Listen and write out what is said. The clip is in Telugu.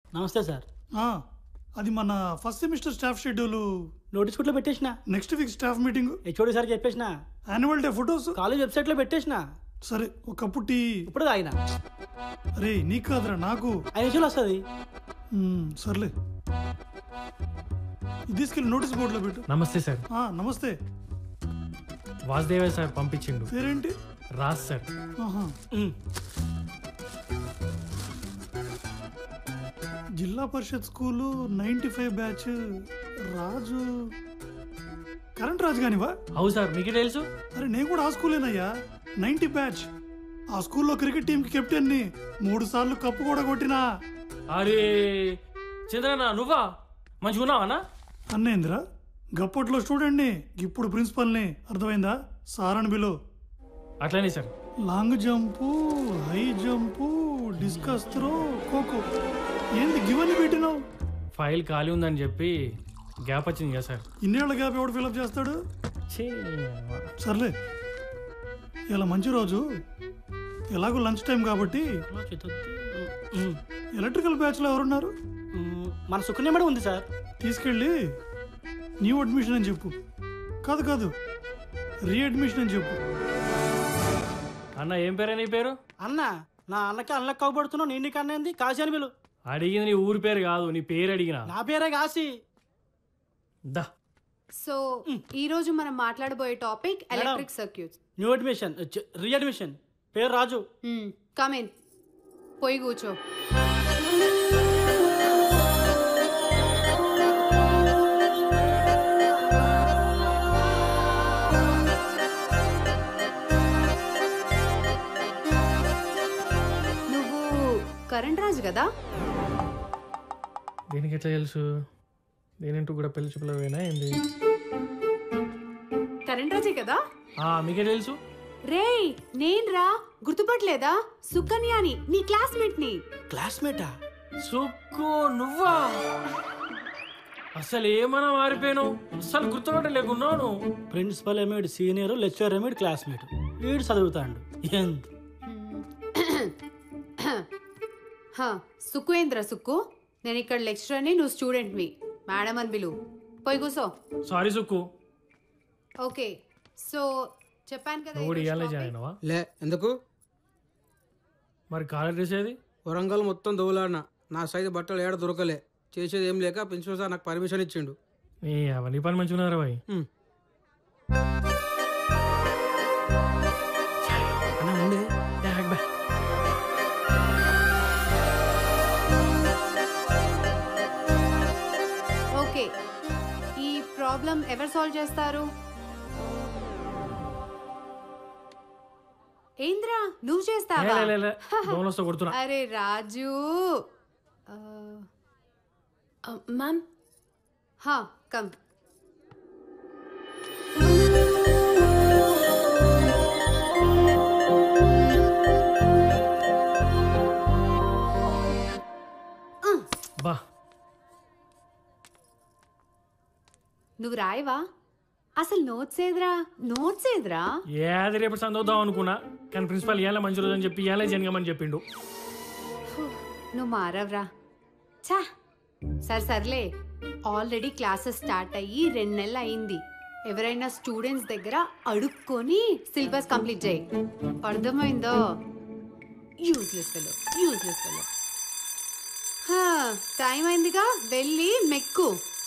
నమస్తే సార్ ఆ, అది మన first semester staff schedule notice బోర్డులో పెట్టేసిన next week staff meeting HOD sir చెప్పేసిన యాన్యువల్ డే ఫొటోస్ కాలేజ్ వెబ్సైట్లో పెట్టేసిన సరే ఒక కప్పు టీ ఇప్పుడు తాగిన రే నీకు కాదురా నాకు ఐదు నిమిషాలు వస్తుంది మ్మ్, సర్లే ఇది తీసుకెళ్ళి నోటీస్ బోర్డులో పెట్టు నమస్తే సార్ ఆ, నమస్తే వాసుదేవ సార్ పంపించిండు పేరేంటి రాజ్ సార్ ఆహా. Zilla Parishad school ninety five batch Raju current Raju కానివా అవు సార్ మీకు తెలుసు అరే నేను కూడా ఆ స్కూలేనయ్యా నైంటీ బ్యాచ్ ఆ స్కూల్లో క్రికెట్ టీంకి కెప్టెన్ ని మూడు సార్లు కప్పు కూడా కొట్టినా అరే చంద్రన్న నువ్వా మంచిగా ఉన్నావానా అన్నేంద్రా గప్పట్లో స్టూడెంట్ని ఇప్పుడు ప్రిన్సిపల్ని అర్థమైందా సారణ బిలో అట్లనే sir long jump high jump discus throw kho-kho ఏంది గివని పెట్టినావు ఫైల్ ఖాళీ ఉందని చెప్పి గ్యాప్ వచ్చింది కదా సార్ ఇన్నేళ్ల గ్యాప్ ఎవడు ఫిలప్ చేస్తాడు ఛీ, సర్లే ఇలా మంచి రోజు ఎలాగో లంచ్ టైం కాబట్టి ఎలక్ట్రికల్ బ్యాచ్లో ఎవరున్నారు మన సుకన్యమడి ఉంది సార్ తీసుకెళ్ళి న్యూ అడ్మిషన్ అని చెప్పు కాదు కాదు రీఅడ్మిషన్ అని చెప్పు అన్న ఏం పేరే నీ పేరు అన్న నా అన్నకి అన్నకి కాకపడుతున్నావు నేను నీకు అన్నేంది కాశీ అని పిలు అడిగింది నీ ఊరి పేరు కాదు నీ పేరు అడిగినా నా పేరే కాశీ దా సో ఈ రోజు మనం మాట్లాడబోయే topic electric circuits new admission readmission పేరు రాజు కమ్ ఇన్ పోయి కూర్చో నువ్వు కరెంట్ రాజు కదా దీనికి ఎట్లా తెలుసు దేనింటూ కూడా పెళ్లి చూపులవేనా ఏంది కరెంట్ రాజే కదా ఆ, మీకే తెలుసు రేయ్ నేను రా గుర్తుపట్టలేదా సుకన్యాని నీ క్లాస్మేట్ ని క్లాస్మేటా సుక్కు నువ్వా అసలు ఏమన్నా మారిపోయాను అసలు గుర్తుపట్టలేకున్నాను ప్రిన్సిపల్ ఏమేడు సీనియర్ లెక్చరర్ ఏమేడు క్లాస్మేట్ వీడు చదువుతాడు ఎంత హ, సుకువేంద్ర సుక్కు నేను ఇక్కడ లెక్చరర్ని నువ్వు స్టూడెంట్వి మేడం అని పిలువు పోయి కూసో సారీ సుక్కు ఓకే సో చెప్పాను కదా నువ్వు కూడా ఈరోజు ఇవాళ topic. జాయిన్ అయినావా లే ఎందుకు మరి కాలేజ్ డ్రెస్ ఏది వరంగల్ మొత్తం దోలాడిన నా సైజు బట్టలు ఏడ దొరకలే చేసేది ఏం లేక ప్రిన్సిపల్ సార్ నాకు పర్మిషన్ ఇచ్చిండు నీ అవన్నీ పని మంచిగా ఉన్నారా బాయ్ హ్మ్. అన్న ఉండే ఓకే ఈ ప్రాబ్లం ఎవరు సాల్వ్ చేస్తారు ఏంద్రా నువ్వు చేస్తావా దోమలతో కొడుతున్నా అరే రాజు మ్యామ్ హా కమ్ బా నువ్వు రాయవా అసలు నోట్స్ ఏదిరా నోట్స్ ఏదిరా ఏది రేపు చదువుదాం అనుకున్నా కానీ ప్రిన్సిపల్ ఇవాళ మంచి రోజు అని చెప్పి ఇవాళ జనగమని చెప్పిండు నువ్వు మారవ్రా ఛా సరే సర్లే ఆల్రెడీ క్లాసెస్ స్టార్ట్ అయ్యి రెండు నెలలు అయింది ఎవరైనా స్టూడెంట్స్ దగ్గర అడుక్కొని సిలబస్ కంప్లీట్ చేయి అర్థమైందో useless fellow useless fellow time అయిందిగా వెళ్ళి మెక్కు